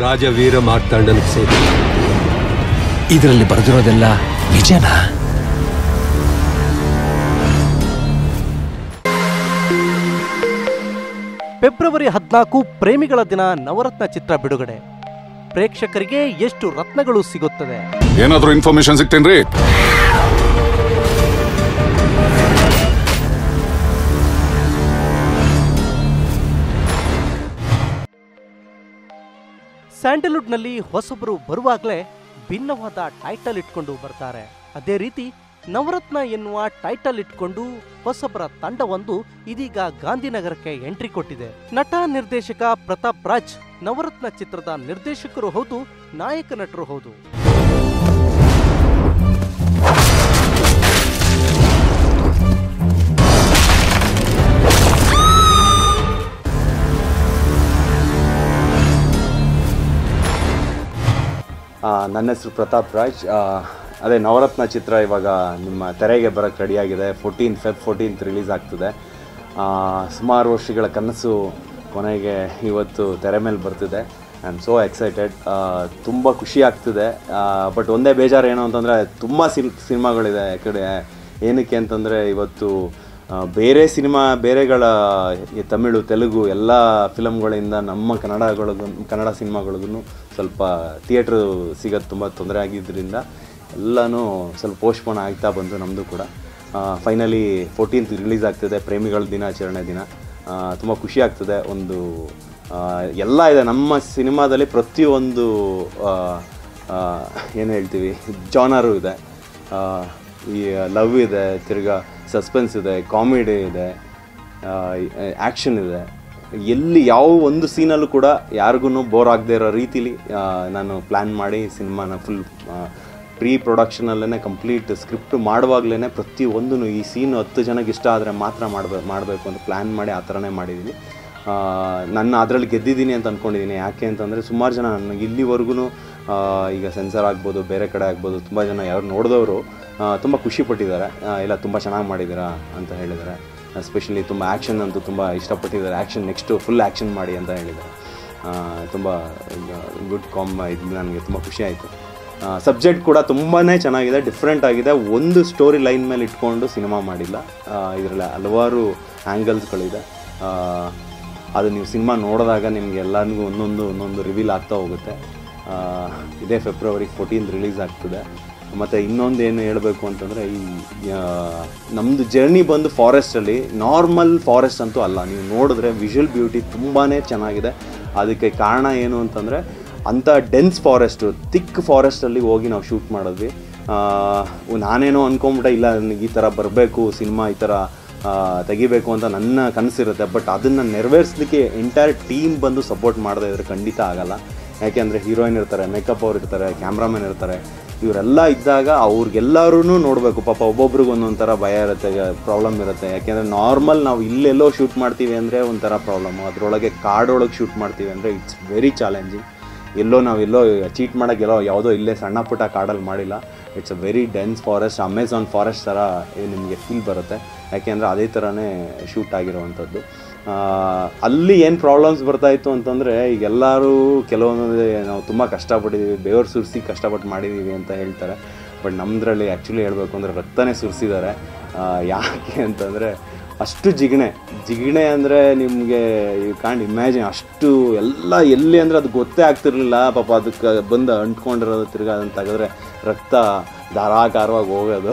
ರಾಜವೀರ ಮಾರ್ತಾಂಡನಿಗೆ ಸೇರಿ ಇದರಲ್ಲಿ ಬರೆದಿರೋದೆಲ್ಲ ನಿಜನಾ ಫೆಬ್ರವರಿ ಹದಿನಾಲ್ಕು ಪ್ರೇಮಿಗಳ ದಿನ ನವರತ್ನ ಚಿತ್ರ ಬಿಡುಗಡೆ ಪ್ರೇಕ್ಷಕರಿಗೆ ಎಷ್ಟು ರತ್ನಗಳು ಸಿಗುತ್ತದೆ ಏನಾದ್ರೂ ಇನ್ಫಾರ್ಮೇಶನ್ ಸಿಗ್ತೇನ್ರಿ ಸ್ಯಾಂಡಲ್ವುಡ್ನಲ್ಲಿ ಹೊಸಬರು ಬರುವಾಗಲೇ ಭಿನ್ನವಾದ ಟೈಟಲ್ ಇಟ್ಕೊಂಡು ಬರ್ತಾರೆ ಅದೇ ರೀತಿ ನವರತ್ನ ಎನ್ನುವ ಟೈಟಲ್ ಇಟ್ಕೊಂಡು ಹೊಸಬರ ತಂಡವೊಂದು ಇದೀಗ ಗಾಂಧಿನಗರಕ್ಕೆ ಎಂಟ್ರಿ ಕೊಟ್ಟಿದೆ ನಟ ನಿರ್ದೇಶಕ ಪ್ರತಾಪ್ ರಾಜ್ ನವರತ್ನ ಚಿತ್ರದ ನಿರ್ದೇಶಕರು ಹೌದು ನಾಯಕ ನಟರು ಹೌದು ಆ, ನನ್ನ ಹೆಸರು ಪ್ರತಾಪ್ ರಾಜ್ ಆ, ಅದೇ ನವರತ್ನ ಚಿತ್ರ ಇವಾಗ ನಿಮ್ಮ ತೆರೆಗೆ ಬರೋಕ್ಕೆ ರೆಡಿಯಾಗಿದೆ ಫೋರ್ಟೀನ್ ಫೆಬ್ ಫೋರ್ಟೀನ್ತ್ ರಿಲೀಸ್ ಆಗ್ತದೆ ಆ, ಸುಮಾರು ವರ್ಷಗಳ ಕನಸು ಕೊನೆಗೆ ಇವತ್ತು ತೆರೆ ಮೇಲೆ ಬರ್ತಿದೆ ಐ ಆಮ್ ಸೋ ಎಕ್ಸೈಟೆಡ್ ತುಂಬ ಖುಷಿ ಆಗ್ತಿದೆ ಬಟ್ ಒಂದೇ ಬೇಜಾರು ಏನು ಅಂತಂದರೆ ತುಂಬ ಸಿನ್ ಸಿನಿಮಾಗಳಿದೆ ಈ ಕಡೆ ಏನಕ್ಕೆ ಅಂತಂದರೆ ಇವತ್ತು ಆ, ಬೇರೆ ಸಿನಿಮಾ ಬೇರೆಗಳ ಈ ತಮಿಳು ತೆಲುಗು ಎಲ್ಲ ಫಿಲಮ್ಗಳಿಂದ ನಮ್ಮ ಕನ್ನಡಗಳಿಗೂ ಕನ್ನಡ ಸಿನಿಮಾಗಳಿಗೂ ಸ್ವಲ್ಪ ಥಿಯೇಟ್ರು ಸಿಗೋದು ತುಂಬ ತೊಂದರೆ ಆಗಿದ್ದರಿಂದ ಎಲ್ಲನೂ ಸ್ವಲ್ಪ ಪೋಸ್ಟ್ಪೋನ್ ಆಗ್ತಾ ಬಂತು ನಮ್ಮದು ಕೂಡ ಫೈನಲಿ ಫೋರ್ಟೀನ್ತ್ ರಿಲೀಸ್ ಆಗ್ತಿದೆ ಪ್ರೇಮಿಗಳ ದಿನಾಚರಣೆ ದಿನ ತುಂಬ ಖುಷಿ ಆಗ್ತದೆ ಒಂದು ಆ, ಎಲ್ಲ ಇದೆ ನಮ್ಮ ಸಿನಿಮಾದಲ್ಲಿ ಪ್ರತಿಯೊಂದು ಏನು ಹೇಳ್ತೀವಿ ಜಾನರು ಇದೆ ಆ, ಈ ಲವ್ ಇದೆ ತಿರ್ಗಾ ಸಸ್ಪೆನ್ಸ್ ಇದೆ ಕಾಮಿಡಿ ಇದೆ ಆ್ಯಕ್ಷನ್ ಇದೆ ಎಲ್ಲಿ ಯಾವ ಒಂದು ಸೀನಲ್ಲೂ ಕೂಡ ಯಾರಿಗೂ ಬೋರ್ ಆಗದೆ ಇರೋ ರೀತಿಲಿ ಆ, ನಾನು ಪ್ಲ್ಯಾನ್ ಮಾಡಿ ಸಿನಿಮಾನ ಫುಲ್ ಪ್ರೀ ಪ್ರೊಡಕ್ಷನಲ್ಲೇ ಕಂಪ್ಲೀಟ್ ಸ್ಕ್ರಿಪ್ಟ್ ಮಾಡುವಾಗಲೇ ಪ್ರತಿಯೊಂದೂ ಈ ಸೀನ್ ಹತ್ತು ಜನಕ್ಕೆ ಇಷ್ಟ ಆದರೆ ಮಾತ್ರ ಮಾಡಬೇಕು ಮಾಡಬೇಕು ಅಂತ ಪ್ಲ್ಯಾನ್ ಮಾಡಿ ಆ ಥರನೇ ಮಾಡಿದ್ದೀನಿ ಆ, ನನ್ನ ಅದರಲ್ಲಿ ಗೆದ್ದಿದ್ದೀನಿ ಅಂತ ಅಂದ್ಕೊಂಡಿದ್ದೀನಿ ಯಾಕೆ ಅಂತಂದರೆ ಸುಮಾರು ಜನ ನನಗೆ ಇಲ್ಲಿವರೆಗೂ ಈಗ ಸೆನ್ಸರ್ ಆಗ್ಬೋದು ಬೇರೆ ಕಡೆ ಆಗ್ಬೋದು ತುಂಬ ಜನ ಯಾರು ನೋಡಿದವರು ತುಂಬ ಖುಷಿ ಪಟ್ಟಿದ್ದಾರೆ ಆ, ಇಲ್ಲ ತುಂಬ ಚೆನ್ನಾಗಿ ಮಾಡಿದ್ದೀರಾ ಅಂತ ಹೇಳಿದ್ದಾರೆ ಎಸ್ಪೆಷಲಿ ತುಂಬ ಆ್ಯಕ್ಷನ್ ಅಂತೂ ತುಂಬ ಇಷ್ಟಪಟ್ಟಿದ್ದಾರೆ ಆ್ಯಕ್ಷನ್ ನೆಕ್ಸ್ಟು ಫುಲ್ ಆ್ಯಕ್ಷನ್ ಮಾಡಿ ಅಂತ ಹೇಳಿದ್ದಾರೆ ತುಂಬ ಗುಡ್ ಕಾಮ್ ಇದು ನನಗೆ ತುಂಬ ಖುಷಿ ಆಯಿತು ಸಬ್ಜೆಕ್ಟ್ ಕೂಡ ತುಂಬಾ ಚೆನ್ನಾಗಿದೆ ಡಿಫ್ರೆಂಟ್ ಆಗಿದೆ ಒಂದು ಸ್ಟೋರಿ ಲೈನ್ ಮೇಲೆ ಇಟ್ಕೊಂಡು ಸಿನಿಮಾ ಮಾಡಿಲ್ಲ ಇದರಲ್ಲಿ ಹಲವಾರು ಆ್ಯಂಗಲ್ಸ್ಗಳಿದೆ ಅದು ನೀವು ಸಿನಿಮಾ ನೋಡಿದಾಗ ನಿಮ್ಗೆ ಎಲ್ಲರಿಗೂ ಒಂದೊಂದು ಒಂದೊಂದು ರಿವೀಲ್ ಆಗ್ತಾ ಹೋಗುತ್ತೆ ಆ, ಇದೇ ಫೆಬ್ರವರಿ ಫೋರ್ಟೀನ್ ರಿಲೀಸ್ ಆಗ್ತದೆ ಮತ್ತು ಇನ್ನೊಂದು ಏನು ಹೇಳಬೇಕು ಅಂತಂದರೆ ಈ ನಮ್ಮದು ಜರ್ನಿ ಬಂದು ಫಾರೆಸ್ಟಲ್ಲಿ ನಾರ್ಮಲ್ ಫಾರೆಸ್ಟ್ ಅಂತೂ ಅಲ್ಲ ನೀವು ನೋಡಿದ್ರೆ ವಿಷುವಲ್ ಬ್ಯೂಟಿ ತುಂಬಾ ಚೆನ್ನಾಗಿದೆ ಅದಕ್ಕೆ ಕಾರಣ ಏನು ಅಂತಂದರೆ ಅಂಥ ಡೆನ್ಸ್ ಫಾರೆಸ್ಟು ತಿಕ್ ಫಾರೆಸ್ಟಲ್ಲಿ ಹೋಗಿ ನಾವು ಶೂಟ್ ಮಾಡಿದ್ವಿ ಆ, ನಾನೇನೋ ಅಂದ್ಕೊಂಬಿಟ್ಟೆ ಇಲ್ಲ ನನಗೆ ಈ ಥರ ಬರಬೇಕು ಸಿನಿಮಾ ಈ ಥರ ಆ, ತೆಗಿಬೇಕು ಅಂತ ನನ್ನ ಕನಸಿರುತ್ತೆ ಬಟ್ ಅದನ್ನು ನೆರವೇರಿಸ್ಲಿಕ್ಕೆ ಎಂಟೈರ್ ಟೀಮ್ ಬಂದು ಸಪೋರ್ಟ್ ಮಾಡದೇ ಇದ್ರೆ ಖಂಡಿತ ಆಗಲ್ಲ ಯಾಕೆಂದರೆ ಹೀರೋಯಿನ್ ಇರ್ತಾರೆ ಮೇಕಪ್ ಅವ್ರು ಇರ್ತಾರೆ ಕ್ಯಾಮ್ರಾಮನ್ ಇರ್ತಾರೆ ಇವರೆಲ್ಲ ಇದ್ದಾಗ ಅವ್ರಿಗೆಲ್ಲರೂ ನೋಡಬೇಕು ಪಾಪ ಒಬ್ಬೊಬ್ರಿಗೆ ಒಂದೊಂದು ಥರ ಭಯ ಇರುತ್ತೆ ಪ್ರಾಬ್ಲಮ್ ಇರುತ್ತೆ ಯಾಕೆಂದರೆ ನಾರ್ಮಲ್ ನಾವು ಇಲ್ಲೆಲ್ಲೋ ಶೂಟ್ ಮಾಡ್ತೀವಿ ಅಂದರೆ ಒಂಥರ ಪ್ರಾಬ್ಲಮ್ಮು ಅದರೊಳಗೆ ಕಾಡೊಳಗೆ ಶೂಟ್ ಮಾಡ್ತೀವಿ ಅಂದರೆ ಇಟ್ಸ್ ವೆರಿ ಚಾಲೆಂಜಿಂಗ್ ಎಲ್ಲೋ ನಾವು ಎಲ್ಲೋ ಚೀಟ್ ಮಾಡೋಕ್ಕೆ ಎಲ್ಲೋ ಯಾವುದೋ ಇಲ್ಲೇ ಸಣ್ಣ ಪುಟ್ಟ ಕಾಡಲ್ಲಿ ಮಾಡಿಲ್ಲ it's a very dense forest Amazon forest ಥರ ನಿಮಗೆ ಫೀಲ್ ಬರುತ್ತೆ ಯಾಕೆಂದರೆ ಅದೇ ಥರನೇ ಶೂಟ್ ಆಗಿರುವಂಥದ್ದು ಆ, ಅಲ್ಲಿ ಏನು ಪ್ರಾಬ್ಲಮ್ಸ್ ಬರ್ತಾಯಿತ್ತು ಅಂತಂದರೆ ಈಗ ಎಲ್ಲರೂ ಕೆಲವೊಂದು ನಾವು ತುಂಬ ಕಷ್ಟಪಟ್ಟಿದ್ದೀವಿ ಬೆವರು ಸುರಿಸಿ ಕಷ್ಟಪಟ್ಟು ಮಾಡಿದ್ದೀವಿ ಅಂತ ಹೇಳ್ತಾರೆ ಬಟ್ ನಮ್ಮದ್ರಲ್ಲಿ ಆ್ಯಕ್ಚುಲಿ ಹೇಳಬೇಕು ಅಂದರೆ ರಕ್ತನೇ ಸುರಿಸಿದ್ದಾರೆ ಯಾಕೆ ಅಂತಂದರೆ ಅಷ್ಟು ಜಿಗಣೆ ಜಿಗಣೆ ಅಂದರೆ ನಿಮಗೆ ಯು ಕಾಂಟ್ ಇಮ್ಯಾಜಿನ್ ಅಷ್ಟು ಎಲ್ಲ ಎಲ್ಲಿ ಅಂದರೆ ಅದು ಗೊತ್ತೇ ಆಗ್ತಿರ್ಲಿಲ್ಲ ಪಾಪ ಅದಕ್ಕೆ ಬಂದು ಅಂಟ್ಕೊಂಡಿರೋದು ತಿರ್ಗಾ ಅದನ್ನು ತೆಗೆದ್ರೆ ರಕ್ತ ಧಾರಾಕಾರವಾಗಿ ಹೋಗೋದು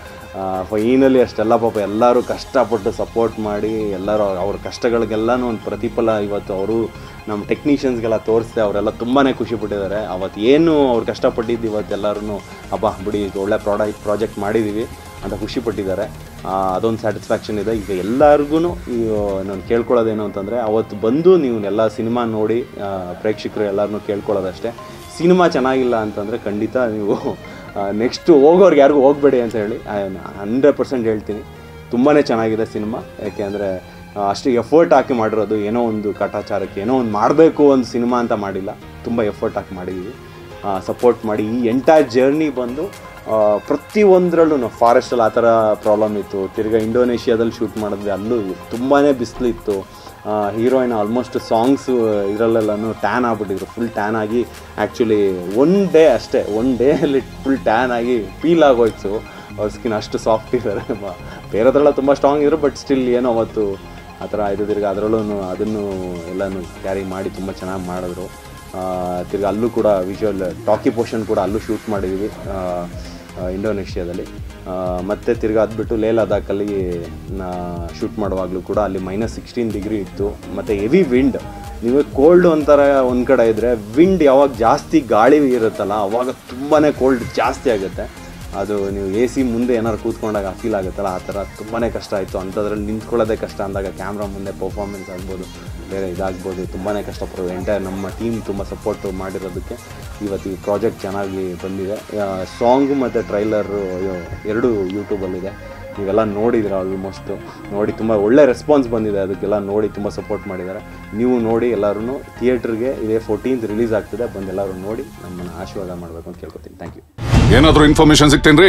ಫೈನಲಿ ಅಷ್ಟೆಲ್ಲ ಪಾಪ ಎಲ್ಲರೂ ಕಷ್ಟಪಟ್ಟು ಸಪೋರ್ಟ್ ಮಾಡಿ ಎಲ್ಲರೂ ಅವ್ರ ಕಷ್ಟಗಳಿಗೆಲ್ಲನೂ ಒಂದು ಪ್ರತಿಫಲ ಇವತ್ತು ಅವರು ನಮ್ಮ ಟೆಕ್ನಿಷಿಯನ್ಸ್ಗೆಲ್ಲ ತೋರಿಸಿದೆ ಅವರೆಲ್ಲ ತುಂಬಾ ಖುಷಿಪಟ್ಟಿದ್ದಾರೆ ಅವತ್ತು ಏನು ಅವ್ರು ಕಷ್ಟಪಟ್ಟಿದ್ದು ಇವತ್ತು ಎಲ್ಲರೂ ಅಬ್ಬಾ ಬಿಡಿ ಇದು ಒಳ್ಳೆ ಪ್ರಾಡಕ್ಟ್ ಪ್ರಾಜೆಕ್ಟ್ ಮಾಡಿದ್ದೀವಿ ಅಂತ ಖುಷಿಪಟ್ಟಿದ್ದಾರೆ ಅದೊಂದು ಸ್ಯಾಟಿಸ್ಫ್ಯಾಕ್ಷನ್ ಇದೆ ಈಗ ಎಲ್ಲರಿಗೂ ನಾನು ಕೇಳ್ಕೊಳ್ಳೋದೇನು ಅಂತಂದರೆ ಅವತ್ತು ಬಂದು ನೀವು ಎಲ್ಲ ಸಿನಿಮಾ ನೋಡಿ ಆ, ಪ್ರೇಕ್ಷಕರು ಎಲ್ಲರನ್ನೂ ಕೇಳ್ಕೊಳ್ಳೋದಷ್ಟೇ ಸಿನಿಮಾ ಚೆನ್ನಾಗಿಲ್ಲ ಅಂತಂದರೆ ಖಂಡಿತ ನೀವು ನೆಕ್ಸ್ಟ್ ಹೋಗೋರ್ಗೆ ಯಾರಿಗೂ ಹೋಗಬೇಡಿ ಅಂತ ಹೇಳಿ ಹಂಡ್ರೆಡ್ ಪರ್ಸೆಂಟ್ ಹೇಳ್ತೀನಿ ತುಂಬಾ ಚೆನ್ನಾಗಿದೆ ಸಿನಿಮಾ ಯಾಕೆಂದರೆ ಅಷ್ಟು ಎಫರ್ಟ್ ಹಾಕಿ ಮಾಡಿರೋದು ಏನೋ ಒಂದು ಕಾಟಾಚಾರಕ್ಕೆ ಏನೋ ಒಂದು ಮಾಡಬೇಕು ಒಂದು ಸಿನಿಮಾ ಅಂತ ಮಾಡಿಲ್ಲ ತುಂಬ ಎಫರ್ಟ್ ಹಾಕಿ ಮಾಡಿದ್ದೀವಿ ಸಪೋರ್ಟ್ ಮಾಡಿ ಈ ಎಂಟೈರ್ ಜರ್ನಿ ಬಂದು ಆ, ಪ್ರತಿಯೊಂದರಲ್ಲೂ ಫಾರೆಸ್ಟಲ್ಲಿ ಆ ಥರ ಪ್ರಾಬ್ಲಮ್ ಇತ್ತು ತಿರ್ಗಾ ಇಂಡೋನೇಷ್ಯಾದಲ್ಲಿ ಶೂಟ್ ಮಾಡಿದ್ವಿ ಅಲ್ಲೂ ತುಂಬಾ ಬಿಸಿಲಿತ್ತು ಹೀರೋಯಿನ್ ಆಲ್ಮೋಸ್ಟ್ ಸಾಂಗ್ಸು ಇದರಲ್ಲೆಲ್ಲನೂ ಟ್ಯಾನ್ ಆಗ್ಬಿಟ್ಟಿದ್ರು ಫುಲ್ ಟ್ಯಾನ್ ಆಗಿ ಆ್ಯಕ್ಚುಲಿ ಒನ್ ಡೇ ಅಷ್ಟೇ ಒನ್ ಡೇಯಲ್ಲಿ ಫುಲ್ ಟ್ಯಾನ್ ಆಗಿ ಪೀಲ್ ಆಗೋಯ್ತು ಅವ್ರ ಸ್ಕಿನ್ ಅಷ್ಟು ಸಾಫ್ಟ್ ಇದ್ದಾರೆ ಬೇರೆದ್ರೆಲ್ಲ ತುಂಬ ಸ್ಟ್ರಾಂಗ್ ಇದ್ರು ಬಟ್ ಸ್ಟಿಲ್ ಏನೋ ಅವತ್ತು ಆ ಥರ ಆಯ್ತು ತಿರ್ಗಿ ಅದರಲ್ಲೂ ಅದನ್ನು ಎಲ್ಲನೂ ಕ್ಯಾರಿ ಮಾಡಿ ತುಂಬ ಚೆನ್ನಾಗಿ ಮಾಡಿದ್ರು ತಿರ್ಗಿ ಅಲ್ಲೂ ಕೂಡ ವಿಜುವಲ್ ಟಾಕಿ ಪೋರ್ಷನ್ ಕೂಡ ಅಲ್ಲೂ ಶೂಟ್ ಮಾಡಿದ್ವಿ ಆ, ಆ, ಇಂಡೋನೇಷ್ಯಾದಲ್ಲಿ ಆ, ಮತ್ತೆ ತಿರ್ಗಿ ಅದ್ಬಿಟ್ಟು ಲೇ ಲದಾಖಲ್ಲಿ ನಾ ಶೂಟ್ ಮಾಡುವಾಗಲೂ ಕೂಡ ಅಲ್ಲಿ ಮೈನಸ್ ಸಿಕ್ಸ್ಟೀನ್ ಡಿಗ್ರಿ ಇತ್ತು ಮತ್ತು ಹೆವಿ ವಿಂಡ್ ನೀವು ಕೋಲ್ಡ್ ಒಂಥರ ಒಂದು ಕಡೆ ಇದ್ದರೆ ವಿಂಡ್ ಯಾವಾಗ ಜಾಸ್ತಿ ಗಾಳಿ ಇರುತ್ತಲ್ಲ ಅವಾಗ ತುಂಬಾ ಕೋಲ್ಡ್ ಜಾಸ್ತಿ ಆಗುತ್ತೆ ಅದು ನೀವು ಎ ಸಿ ಮುಂದೆ ಏನಾದ್ರು ಕೂತ್ಕೊಂಡಾಗ ಫೀಲ್ ಆಗುತ್ತಲ್ಲ ಆ ಥರ ತುಂಬಾ ಕಷ್ಟ ಆಯಿತು ಅಂಥದ್ರಲ್ಲಿ ನಿಂತ್ಕೊಳ್ಳೋದೇ ಕಷ್ಟ ಅಂದಾಗ ಕ್ಯಾಮ್ರಾ ಮುಂದೆ ಪರ್ಫಾರ್ಮೆನ್ಸ್ ಆಗ್ಬೋದು ಬೇರೆ ಇದಾಗ್ಬೋದು ತುಂಬಾ ಕಷ್ಟಪಡೋದು ಎಂಟೈರ್ ನಮ್ಮ ಟೀಮ್ ತುಂಬ ಸಪೋರ್ಟ್ ಮಾಡಿರೋದಕ್ಕೆ ಇವತ್ತು ಈ ಪ್ರಾಜೆಕ್ಟ್ ಚೆನ್ನಾಗಿ ಬಂದಿದೆ ಸಾಂಗು ಮತ್ತು ಟ್ರೈಲರು ಎರಡೂ ಯೂಟ್ಯೂಬಲ್ಲಿದೆ ನೀವೆಲ್ಲ ನೋಡಿದಿರ ಆಲ್ಮೋಸ್ಟ್ ನೋಡಿ ತುಂಬ ಒಳ್ಳೆ ರೆಸ್ಪಾನ್ಸ್ ಬಂದಿದೆ ಅದಕ್ಕೆಲ್ಲ ನೋಡಿ ತುಂಬ ಸಪೋರ್ಟ್ ಮಾಡಿದ್ದಾರೆ ನೀವು ನೋಡಿ ಎಲ್ಲರೂ ಥಿಯೇಟ್ರಿಗೆ ಇದೇ ಫೋರ್ಟೀನ್ತ್ ರಿಲೀಸ್ ಆಗ್ತಿದೆ ಬಂದು ಎಲ್ಲರೂ ನೋಡಿ ನಮ್ಮನ್ನು ಆಶೀರ್ವಾದ ಮಾಡಬೇಕು ಅಂತ ಕೇಳ್ಕೊತೀನಿ ಥ್ಯಾಂಕ್ ಯು ಏನಾದರೂ ಇನ್ಫಾರ್ಮೇಶನ್ ಸಿಗ್ತೇನ್ರಿ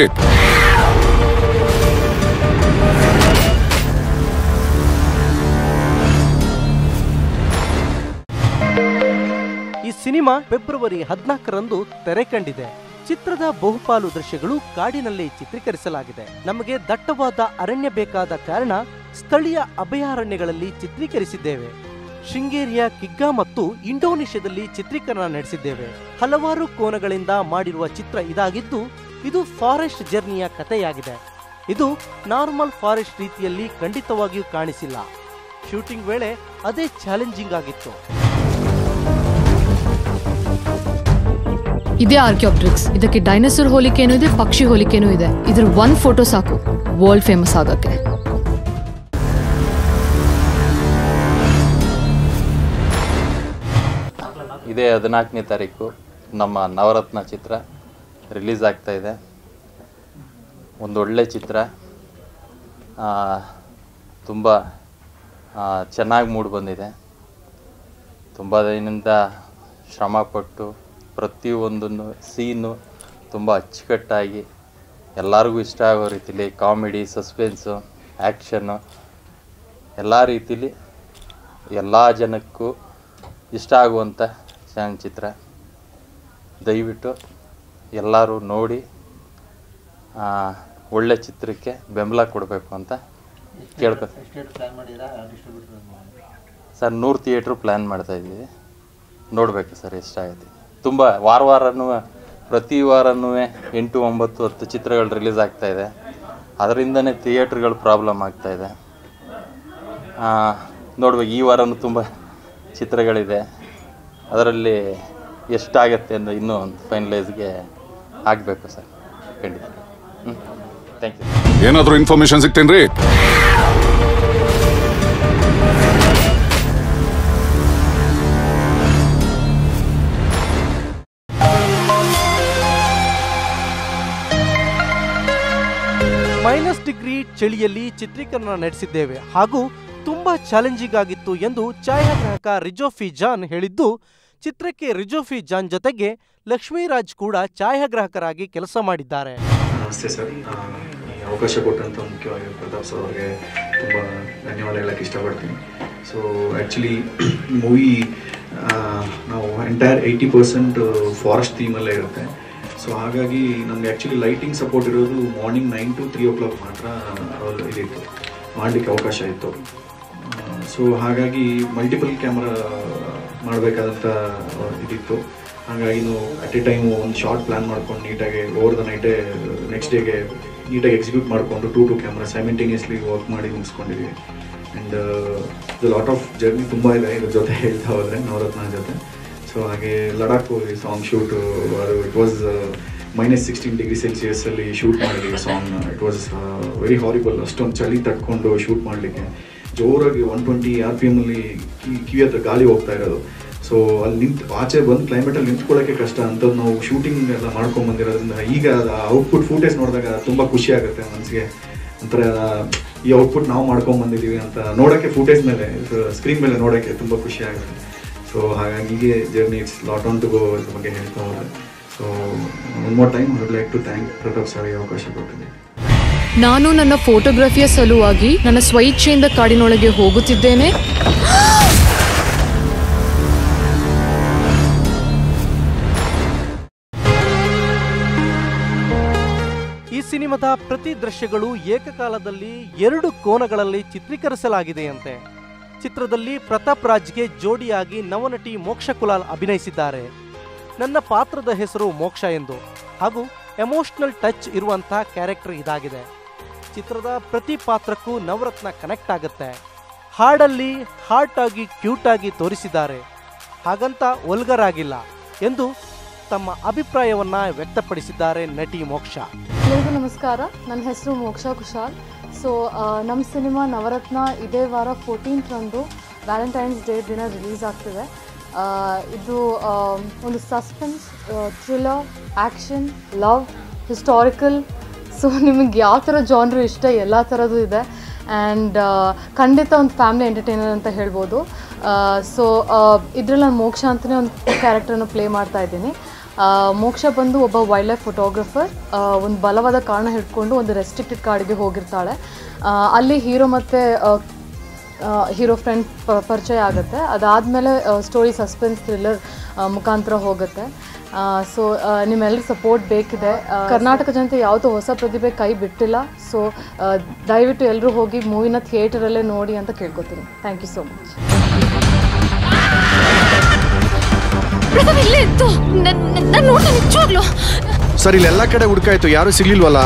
ಈ ಸಿನಿಮಾ ಫೆಬ್ರವರಿ ಹದಿನಾಲ್ಕರಂದು ತೆರೆ ಕಂಡಿದೆ ಚಿತ್ರದ ಬಹುಪಾಲು ದೃಶ್ಯಗಳು ಕಾಡಿನಲ್ಲಿ ಚಿತ್ರೀಕರಿಸಲಾಗಿದೆ ನಮಗೆ ದಟ್ಟವಾದ ಅರಣ್ಯ ಬೇಕಾದ ಕಾರಣ ಸ್ಥಳೀಯ ಅಭಯಾರಣ್ಯಗಳಲ್ಲಿ ಚಿತ್ರೀಕರಿಸಿದ್ದೇವೆ ಶೃಂಗೇರಿಯ ಕಿಗ್ಗಾ ಮತ್ತು ಇಂಡೋನೇಷ್ಯಾದಲ್ಲಿ ಚಿತ್ರೀಕರಣ ನಡೆಸಿದ್ದೇವೆ ಹಲವಾರು ಕೋನಗಳಿಂದ ಮಾಡಿರುವ ಚಿತ್ರ ಇದಾಗಿದ್ದು ಇದು ಫಾರೆಸ್ಟ್ ಜರ್ನಿಯ ಕಥೆಯಾಗಿದೆ ಇದು ನಾರ್ಮಲ್ ಫಾರೆಸ್ಟ್ ರೀತಿಯಲ್ಲಿ ಖಂಡಿತವಾಗಿಯೂ ಕಾಣಿಸಿಲ್ಲ ಶೂಟಿಂಗ್ ವೇಳೆ ಅದೇ ಚಾಲೆಂಜಿಂಗ್ ಆಗಿತ್ತು ಇದೇ ಆರ್ಕಿಯಾಪ್ಟ್ರಿಕ್ಸ್ ಇದಕ್ಕೆ ಡೈನೋಸರ್ ಹೋಲಿಕೆನೂ ಇದೆ ಪಕ್ಷಿ ಹೋಲಿಕೆನೂ ಇದೆ ಇದ್ರ ಒಂದ್ ಫೋಟೋ ಸಾಕು ವರ್ಲ್ಡ್ ಫೇಮಸ್ ಆಗಕ್ಕೆ ಇದೇ ಹದಿನಾಲ್ಕನೇ ತಾರೀಕು ನಮ್ಮ ನವರತ್ನ ಚಿತ್ರ ರಿಲೀಸ್ ಆಗ್ತಾ ಇದೆ ಒಂದು ಒಳ್ಳೆ ಚಿತ್ರ ತುಂಬ ಚೆನ್ನಾಗಿ ಮೂಡಿ ಬಂದಿದೆ ತುಂಬ ದಿನದಿಂದ ಶ್ರಮಪಟ್ಟು ಪ್ರತಿಯೊಂದನ್ನು ಸೀನು ತುಂಬ ಅಚ್ಚುಕಟ್ಟಾಗಿ ಎಲ್ಲರಿಗೂ ಇಷ್ಟ ಆಗೋ ರೀತಿಲಿ ಕಾಮಿಡಿ ಸಸ್ಪೆನ್ಸು ಆ್ಯಕ್ಷನ್ನು ಎಲ್ಲ ರೀತಿಲಿ ಎಲ್ಲ ಜನಕ್ಕೂ ಇಷ್ಟ ಆಗುವಂಥ ಚಲನಚಿತ್ರ ದಯವಿಟ್ಟು ಎಲ್ಲರೂ ನೋಡಿ ಆ, ಒಳ್ಳೆ ಚಿತ್ರಕ್ಕೆ ಬೆಂಬಲ ಕೊಡಬೇಕು ಅಂತ ಕೇಳ್ಕೊ ಸರ್ ನೂರು ಥಿಯೇಟ್ರು ಪ್ಲ್ಯಾನ್ ಮಾಡ್ತಾ ಇದ್ದೀವಿ ನೋಡಬೇಕು ಸರ್ ಎಷ್ಟಾಗುತ್ತೆ ತುಂಬ ವಾರ ವಾರನೂ ಪ್ರತಿ ವಾರನೂ ಎಂಟು ಒಂಬತ್ತು ಹತ್ತು ಚಿತ್ರಗಳು ರಿಲೀಸ್ ಆಗ್ತಾ ಇದೆ ಅದರಿಂದನೇ ಥಿಯೇಟ್ರ್ಗಳು ಪ್ರಾಬ್ಲಮ್ ಆಗ್ತಾ ಇದೆ ನೋಡ್ಬೇಕು ಈ ವಾರನೂ ತುಂಬ ಚಿತ್ರಗಳಿದೆ ಅದರಲ್ಲಿ ಎಷ್ಟಾಗತ್ತೆ ಅಂತ ಇನ್ನೂ ಒಂದು ಫೈನಲೈಸ್ಗೆ ಆಗಬೇಕು ಸರ್ ಖಂಡಿತ ಹ್ಞೂ ಥ್ಯಾಂಕ್ ಯು ಏನಾದರೂ ಇನ್ಫಾರ್ಮೇಶನ್ ಸಿಗ್ತೇನ್ರಿ ಮೈನಸ್ ಡಿಗ್ರಿ ಚಳಿಯಲ್ಲಿ ಚಿತ್ರೀಕರಣ ನಡೆಸಿದ್ದೇವೆ ಹಾಗೂ ತುಂಬಾ ಚಾಲೆಂಜಿಂಗ್ ಆಗಿತ್ತು ಎಂದು ಛಾಯಾಗ್ರಾಹಕ ರಿಜೋಫಿ ಜಾನ್ ಹೇಳಿದ್ದು ಚಿತ್ರಕ್ಕೆ ರಿಜೋಫಿ ಜಾನ್ ಜೊತೆಗೆ ಲಕ್ಷ್ಮೀರಾಜ್ ಕೂಡ ಛಾಯಾಗ್ರಾಹಕರಾಗಿ ಕೆಲಸ ಮಾಡಿದ್ದಾರೆ ನಮಸ್ತೆ ಸರ್ ಆ, ಈ ಅವಕಾಶ ಕೊಟ್ಟಂಥ ಮುಖ್ಯವಾಗಿ ಪ್ರತಾಪ್ ಸರ್ ಅವ್ರಿಗೆ ತುಂಬ ಧನ್ಯವಾದ ಹೇಳಕ್ಕೆ ಇಷ್ಟಪಡ್ತೀನಿ ಸೊ ಆ್ಯಕ್ಚುಲಿ ಮೂವಿ ನಾವು ಎಂಟೈರ್ ಏಯ್ಟಿ ಪರ್ಸೆಂಟ್ ಫಾರೆಸ್ಟ್ ಥೀಮಲ್ಲೇ ಇರುತ್ತೆ ಸೊ ಹಾಗಾಗಿ ನಮಗೆ ಆ್ಯಕ್ಚುಲಿ ಲೈಟಿಂಗ್ ಸಪೋರ್ಟ್ ಇರೋದು morning nine to three o'clock ಮಾತ್ರ ಅಲ್ಲಿ ಇದಿತ್ತು ಮಾಡಲಿಕ್ಕೆ ಅವಕಾಶ ಇತ್ತು ಸೊ ಹಾಗಾಗಿ ಮಲ್ಟಿಪಲ್ ಕ್ಯಾಮ್ರಾ ಮಾಡಬೇಕಾದಂಥ ಇದಿತ್ತು ಹಾಗಾಗಿ ನಾವು ಅಟ್ ಎ ಟೈಮ್ ಒಂದು ಶಾರ್ಟ್ ಪ್ಲ್ಯಾನ್ ಮಾಡ್ಕೊಂಡು ನೀಟಾಗಿ ಓವರ್ ದ ನೈಟೇ ನೆಕ್ಸ್ಟ್ ಡೇಗೆ ನೀಟಾಗಿ ಎಕ್ಸಿಕ್ಯೂಟ್ ಮಾಡಿಕೊಂಡು two two camera simultaneously work ಮಾಡಿ ಮುಗಿಸ್ಕೊಂಡಿದ್ದೀವಿ and the lot of journey ತುಂಬ ಇದೆ ಇದ್ರ ಜೊತೆ ಹೇಳ್ತಾ ಹೋದರೆ ನವರತ್ನ ಜೊತೆ ಸೊ ಹಾಗೆ ಲಡಾಖ್ ಹೋಗಿ ಸಾಂಗ್ ಶೂಟು ಅದು it was minus sixteen degree ಸೆಲ್ಸಿಯಸ್ಸಲ್ಲಿ ಶೂಟ್ ಮಾಡಿದ್ದೀವಿ song it was very horrible ಅಷ್ಟೊಂದು ಚಳಿ ತಟ್ಕೊಂಡು ಶೂಟ್ ಮಾಡಲಿಕ್ಕೆ ಜೋರಾಗಿ ಒನ್ ಟ್ವೆಂಟಿ ಆರ್ ಪಿ ಎಮ್ಮಲ್ಲಿ ಕಿವಿ ಹತ್ರ ಗಾಳಿ ಹೋಗ್ತಾ ಇರೋದು ಸೊ ಅಲ್ಲಿ ನಿಂತು ಆಚೆ ಬಂದು ಕ್ಲೈಮೇಟಲ್ಲಿ ನಿಂತ್ಕೊಳ್ಳೋಕ್ಕೆ ಕಷ್ಟ ಅಂಥದ್ದು ನಾವು ಶೂಟಿಂಗ್ ಎಲ್ಲ ಮಾಡ್ಕೊಂಡು ಬಂದಿರೋದ್ರಿಂದ ಈಗ ಔಟ್ಪುಟ್ ಫೂಟೇಜ್ ನೋಡಿದಾಗ ತುಂಬ ಖುಷಿ ಆಗುತ್ತೆ ಮನಸ್ಸಿಗೆ ಒಂಥರ ಈ ಔಟ್ಪುಟ್ ನಾವು ಮಾಡ್ಕೊಂಡು ಬಂದಿದ್ದೀವಿ ಅಂತ ನೋಡೋಕ್ಕೆ ಫೂಟೇಜ್ ಮೇಲೆ ಸ್ಕ್ರೀನ್ ಮೇಲೆ ನೋಡೋಕ್ಕೆ ತುಂಬ ಖುಷಿ ಆಗುತ್ತೆ ಸೊ ಹಾಗಾಗಿ ಹೀಗೆ journey it's lot on to go ಇದ್ರ ಬಗ್ಗೆ ಹೇಳ್ತಾ ಹೋದ್ರೆ so one more time would like to thank Pratap sir ಈ ಅವಕಾಶ ಕೊಟ್ಟಿದ್ದೀನಿ ನಾನು ನನ್ನ ಫೋಟೋಗ್ರಫಿಯ ಸಲುವಾಗಿ ನನ್ನ ಸ್ವಇಚ್ಛೆಯಿಂದ ಕಾಡಿನೊಳಗೆ ಹೋಗುತ್ತಿದ್ದೇನೆ ಈ ಸಿನಿಮಾದ ಪ್ರತಿ ದೃಶ್ಯಗಳು ಏಕಕಾಲದಲ್ಲಿ ಎರಡು ಕೋನಗಳಲ್ಲಿ ಚಿತ್ರೀಕರಿಸಲಾಗಿದೆಯಂತೆ ಚಿತ್ರದಲ್ಲಿ ಪ್ರತಾಪ್ ರಾಜ್ಗೆ ಜೋಡಿಯಾಗಿ ನವನಟಿ ಮೋಕ್ಷ ಕುಲಾಲ್ ಅಭಿನಯಿಸಿದ್ದಾರೆ ನನ್ನ ಪಾತ್ರದ ಹೆಸರು ಮೋಕ್ಷ ಎಂದು ಹಾಗೂ ಎಮೋಷನಲ್ ಟಚ್ ಇರುವಂಥ ಕ್ಯಾರೆಕ್ಟರ್ ಇದಾಗಿದೆ ಚಿತ್ರದ ಪ್ರತಿ ಪಾತ್ರಕ್ಕೂ ನವರತ್ನ ಕನೆಕ್ಟ್ ಆಗುತ್ತೆ ಹಾಡಲ್ಲಿ ಹಾರ್ಟ್ ಆಗಿ ಕ್ಯೂಟ್ ಆಗಿ ತೋರಿಸಿದ್ದಾರೆ ಹಾಗಂತ ಒಲ್ಗರ್ ಆಗಿಲ್ಲ ಎಂದು ತಮ್ಮ ಅಭಿಪ್ರಾಯವನ್ನ ವ್ಯಕ್ತಪಡಿಸಿದ್ದಾರೆ ನಟಿ ಮೋಕ್ಷ ಎಲ್ಲರಿಗೂ ನಮಸ್ಕಾರ ನನ್ನ ಹೆಸರು ಮೋಕ್ಷಾ ಕುಶಾಲ್ ಸೊ ನಮ್ಮ ಸಿನಿಮಾ ನವರತ್ನ ಇದೇ ವಾರ ಫೋರ್ಟೀನ್ತ್ ರಂದು ವ್ಯಾಲೆಂಟೈನ್ಸ್ ಡೇ ದಿನ ರಿಲೀಸ್ ಆಗ್ತಿದೆ ಆ, ಇದು ಆ, ಒಂದು suspense thriller action love historical so ನಿಮಗೆ ಯಾವ ಥರ ಜಾನ್ರು ಇಷ್ಟ ಎಲ್ಲ ಥರದ್ದು ಇದೆ ಆ್ಯಂಡ್ ಖಂಡಿತ ಒಂದು ಫ್ಯಾಮಿಲಿ ಎಂಟರ್ಟೈನರ್ ಅಂತ ಹೇಳ್ಬೋದು ಸೊ ಇದರಲ್ಲಿ ನಾನು ಮೋಕ್ಷ ಅಂತಲೇ ಒಂದು ಕ್ಯಾರೆಕ್ಟರ್ನ ಪ್ಲೇ ಮಾಡ್ತಾ ಇದ್ದೀನಿ ಆ, ಮೋಕ್ಷ ಬಂದು ಒಬ್ಬ ವೈಲ್ಡ್ ಲೈಫ್ ಫೋಟೋಗ್ರಫರ್ ಒಂದು ಬಲವಾದ ಕಾರಣ ಹಿಡ್ಕೊಂಡು ಒಂದು ರೆಸ್ಟ್ರಿಕ್ಟೆಡ್ ಕಾಡಿಗೆ ಹೋಗಿರ್ತಾಳೆ ಆ, ಅಲ್ಲಿ ಹೀರೋ ಮತ್ತು ಹೀರೋ ಫ್ರೆಂಡ್ ಪರಿಚಯ ಆಗುತ್ತೆ ಅದಾದಮೇಲೆ ಸ್ಟೋರಿ ಸಸ್ಪೆನ್ಸ್ ಥ್ರಿಲ್ಲರ್ ಮುಖಾಂತರ ಹೋಗುತ್ತೆ ಸೊ ನಿಮ್ಮೆಲ್ಲರ ಸಪೋರ್ಟ್ ಬೇಕಿದೆ ಆ, ಕರ್ನಾಟಕ ಜನತೆ ಯಾವುದೋ ಹೊಸ ಪ್ರತಿಭೆ ಕೈ ಬಿಟ್ಟಿಲ್ಲ ಸೊ ದಯವಿಟ್ಟು ಎಲ್ಲರೂ ಹೋಗಿ ಮೂವಿನ ಥಿಯೇಟರಲ್ಲೇ ನೋಡಿ ಅಂತ ಕೇಳ್ಕೊತೀನಿ ಥ್ಯಾಂಕ್ ಯು ಸೋ ಮಚ್ ಇಲ್ಲೇ ಇತ್ತು ನಾನು ನೋಡ್ದೆ ನಿಜವಾಗ್ಲು ಸರ್ ಇಲ್ಲೆಲ್ಲ ಕಡೆ ಹುಡ್ಕಾಯ್ತು ಯಾರು ಸಿಗ್ಲಿಲ್ವಲ್ಲ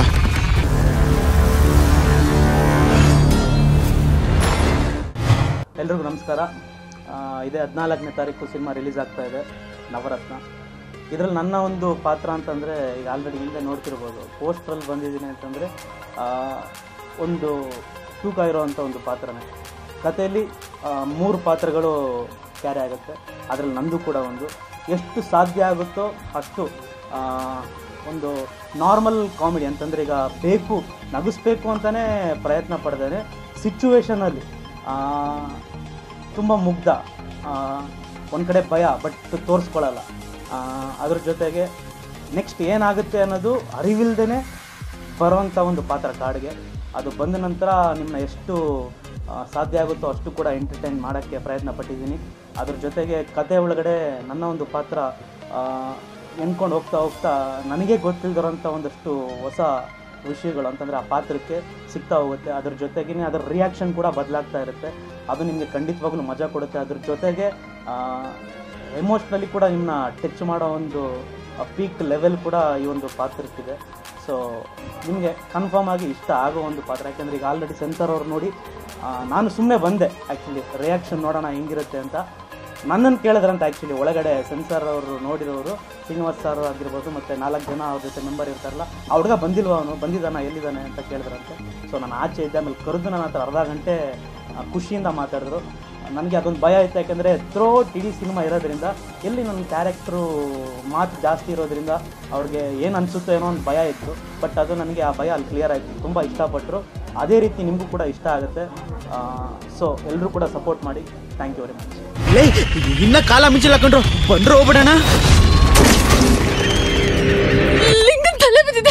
ಎಲ್ರಿಗೂ ನಮಸ್ಕಾರ ಆ, ಇದೇ ಹದಿನಾಲ್ಕನೇ ತಾರೀಕು ಸಿನಿಮಾ ರಿಲೀಸ್ ಆಗ್ತಾ ಇದೆ ನವರತ್ನ ಇದರಲ್ಲಿ ನನ್ನ ಒಂದು ಪಾತ್ರ ಅಂತಂದರೆ ಈಗ ಆಲ್ರೆಡಿ ಹಿಂದೆ ನೋಡ್ತಿರ್ಬೋದು ಪೋಸ್ಟ್ರಲ್ಲಿ ಬಂದಿದ್ದೀನಿ ಅಂತಂದರೆ ಒಂದು ತೂಕ ಇರೋವಂಥ ಒಂದು ಪಾತ್ರನೇ ಕಥೆಯಲ್ಲಿ ಆ, ಮೂರು ಪಾತ್ರಗಳು ಕ್ಯಾರಿ ಆಗುತ್ತೆ ಅದರಲ್ಲಿ ನಂದು ಕೂಡ ಒಂದು ಎಷ್ಟು ಸಾಧ್ಯ ಆಗುತ್ತೋ ಅಷ್ಟು ಆ, ಒಂದು ನಾರ್ಮಲ್ ಕಾಮಿಡಿ ಅಂತಂದರೆ ಈಗ ಬೇಕು ನಗಿಸ್ಬೇಕು ಅಂತಲೇ ಪ್ರಯತ್ನ ಪಡ್ದೇನೆ ಸಿಚುವೇಶನಲ್ಲಿ ತುಂಬ ಮುಗ್ಧ ಒಂದು ಕಡೆ ಭಯ ಬಟ್ ತೋರಿಸ್ಕೊಳ್ಳಲ್ಲ ಆ, ಅದ್ರ ಜೊತೆಗೆ ನೆಕ್ಸ್ಟ್ ಏನಾಗುತ್ತೆ ಅನ್ನೋದು ಅರಿವಿಲ್ದೇ ಬರೋವಂಥ ಒಂದು ಪಾತ್ರ ಕಾಡಿಗೆ ಅದು ಬಂದ ನಂತರ ನಿಮ್ಮನ್ನ ಎಷ್ಟು ಆ, ಸಾಧ್ಯ ಆಗುತ್ತೋ ಅಷ್ಟು ಕೂಡ ಎಂಟರ್ಟೈನ್ ಮಾಡೋಕ್ಕೆ ಪ್ರಯತ್ನ ಪಟ್ಟಿದ್ದೀನಿ ಅದ್ರ ಜೊತೆಗೆ ಕತೆ ಒಳಗಡೆ ನನ್ನ ಒಂದು ಪಾತ್ರ ಆ, ಎಣ್ಕೊಂಡು ಹೋಗ್ತಾ ಹೋಗ್ತಾ ನನಗೆ ಗೊತ್ತಿಲ್ದಿರೋಂಥ ಒಂದಷ್ಟು ಹೊಸ ವಿಷಯಗಳು ಅಂತಂದರೆ ಆ ಪಾತ್ರಕ್ಕೆ ಸಿಗ್ತಾ ಹೋಗುತ್ತೆ ಅದ್ರ ಜೊತೆಗೇ ಅದರ ರಿಯಾಕ್ಷನ್ ಕೂಡ ಬದಲಾಗ್ತಾ ಇರುತ್ತೆ ಅದು ನಿಮಗೆ ಖಂಡಿತವಾಗ್ಲೂ ಮಜಾ ಕೊಡುತ್ತೆ ಅದ್ರ ಜೊತೆಗೆ ಎಮೋಷ್ನಲಿ ಕೂಡ ನಿಮ್ಮನ್ನ ಟಚ್ ಮಾಡೋ ಒಂದು ಪೀಕ್ ಲೆವೆಲ್ ಕೂಡ ಈ ಒಂದು ಪಾತ್ರಕ್ಕಿದೆ ಸೊ ನಿಮಗೆ ಕನ್ಫರ್ಮ್ ಆಗಿ ಇಷ್ಟ ಆಗೋ ಒಂದು ಪಾತ್ರ ಯಾಕೆಂದರೆ ಈಗ ಆಲ್ರೆಡಿ ಸೆನ್ಸರ್ ಅವ್ರು ನೋಡಿ ಆ, ನಾನು ಸುಮ್ಮನೆ ಬಂದೆ ಆ್ಯಕ್ಚುಲಿ ರಿಯಾಕ್ಷನ್ ನೋಡೋಣ ಹೆಂಗಿರುತ್ತೆ ಅಂತ ನನ್ನನ್ನು ಕೇಳಿದ್ರಂತ ಆ್ಯಕ್ಚುಲಿ ಒಳಗಡೆ ಸೆನ್ಸರ್ ಅವರು ನೋಡಿರೋರು ಶ್ರೀನಿವಾಸ್ ಸರ್ ಆಗಿರ್ಬೋದು ಮತ್ತು ನಾಲ್ಕು ಜನ ಅವ್ರ ಜೊತೆ ಮೆಂಬರ್ ಇರ್ತಾರಲ್ಲ ಆ ಹುಡುಗ ಬಂದಿಲ್ವ ಅವನು ಬಂದಿದ್ದಾನ ಎಲ್ಲಿದ್ದಾನೆ ಅಂತ ಕೇಳಿದ್ರಂತೆ ಸೊ ನಾನು ಆಚೆ ಇದ್ದೆ ಆಮೇಲೆ ಕರೆದು ನನ್ನ ಹತ್ರ ಅರ್ಧ ಗಂಟೆ ಆ, ಖುಷಿಯಿಂದ ಮಾತಾಡಿದ್ರು ನನಗೆ ಅದೊಂದು ಭಯ ಇತ್ತು ಯಾಕೆಂದರೆ ಥ್ರೋಟ್ ಇಡೀ ಸಿನಿಮಾ ಇರೋದ್ರಿಂದ ಎಲ್ಲಿ ನನ್ನ ಕ್ಯಾರೆಕ್ಟ್ರು ಮಾತು ಜಾಸ್ತಿ ಇರೋದ್ರಿಂದ ಅವ್ರಿಗೆ ಏನು ಅನಿಸುತ್ತೋ ಏನೋ ಒಂದು ಭಯ ಇತ್ತು ಬಟ್ ಅದು ನನಗೆ ಆ ಭಯ ಅಲ್ಲಿ ಕ್ಲಿಯರ್ ಆಯಿತು ತುಂಬ ಇಷ್ಟಪಟ್ಟರು ಅದೇ ರೀತಿ ನಿಮಗೂ ಕೂಡ ಇಷ್ಟ ಆಗುತ್ತೆ ಸೊ ಎಲ್ಲರೂ ಕೂಡ ಸಪೋರ್ಟ್ ಮಾಡಿ ಥ್ಯಾಂಕ್ ಯು ವೆರಿ ಮಚ್ ಲೇ ಇನ್ನ ಕಾಲ ಮಿಂಚಿಲ್ಲ ಕಂಡ್ರು ಬಂದ್ರು ಹೋಗ್ಬಿಡೋಣ ಲಿಂಗನ್ ತಲೆ ಬಿದ್ದಿದೆ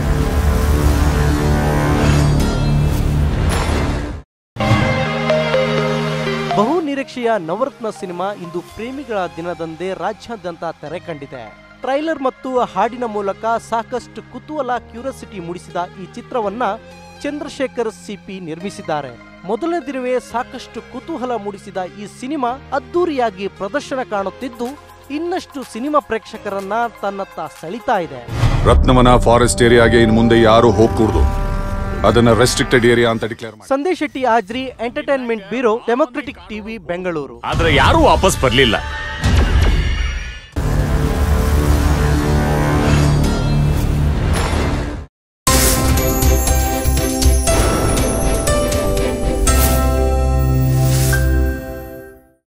ಬಹು ನಿರೀಕ್ಷೆಯ ನವರತ್ನ ಸಿನಿಮಾ ಇಂದು ಪ್ರೇಮಿಗಳ ದಿನದಂದೇ ರಾಜ್ಯಾದ್ಯಂತ ತೆರೆ ಕಂಡಿದೆ ಟ್ರೈಲರ್ ಮತ್ತು ಹಾಡಿನ ಮೂಲಕ ಸಾಕಷ್ಟು ಕುತೂಹಲ ಕ್ಯೂರಿಯಾಸಿಟಿ ಮೂಡಿಸಿದ ಈ ಚಿತ್ರವನ್ನ ಚಂದ್ರಶೇಖರ್ ಸಿಪಿ ನಿರ್ಮಿಸಿದ್ದಾರೆ ಮೊದಲನೇ ದಿನವೇ ಸಾಕಷ್ಟು ಕುತೂಹಲ ಮೂಡಿಸಿದ ಈ ಸಿನಿಮಾ ಅದ್ದೂರಿಯಾಗಿ ಪ್ರದರ್ಶನ ಕಾಣುತ್ತಿದ್ದು ಇನ್ನಷ್ಟು ಸಿನಿಮಾ ಪ್ರೇಕ್ಷಕರನ್ನ ತನ್ನತ್ತ ಸೆಳಿತಾ ಇದೆ ರತ್ನವನ ಫಾರೆಸ್ಟ್ ಏರಿಯಾಗೆ ಇನ್ನು ಮುಂದೆ ಯಾರು ಹೋಗ್ಕೂಡ್ದು ಅದನ್ನ ರೆಸ್ಟ್ರಿಕ್ಟೆಡ್ ಏರಿಯಾ ಅಂತ ಡಿಕ್ಲೇರ್ ಮಾಡಿ Sandesh Shetty Ajri entertainment bureau democratic TV Bengaluru ಆದ್ರೆ ಯಾರೂ ವಾಪಸ್ ಬರ್ಲಿಲ್ಲ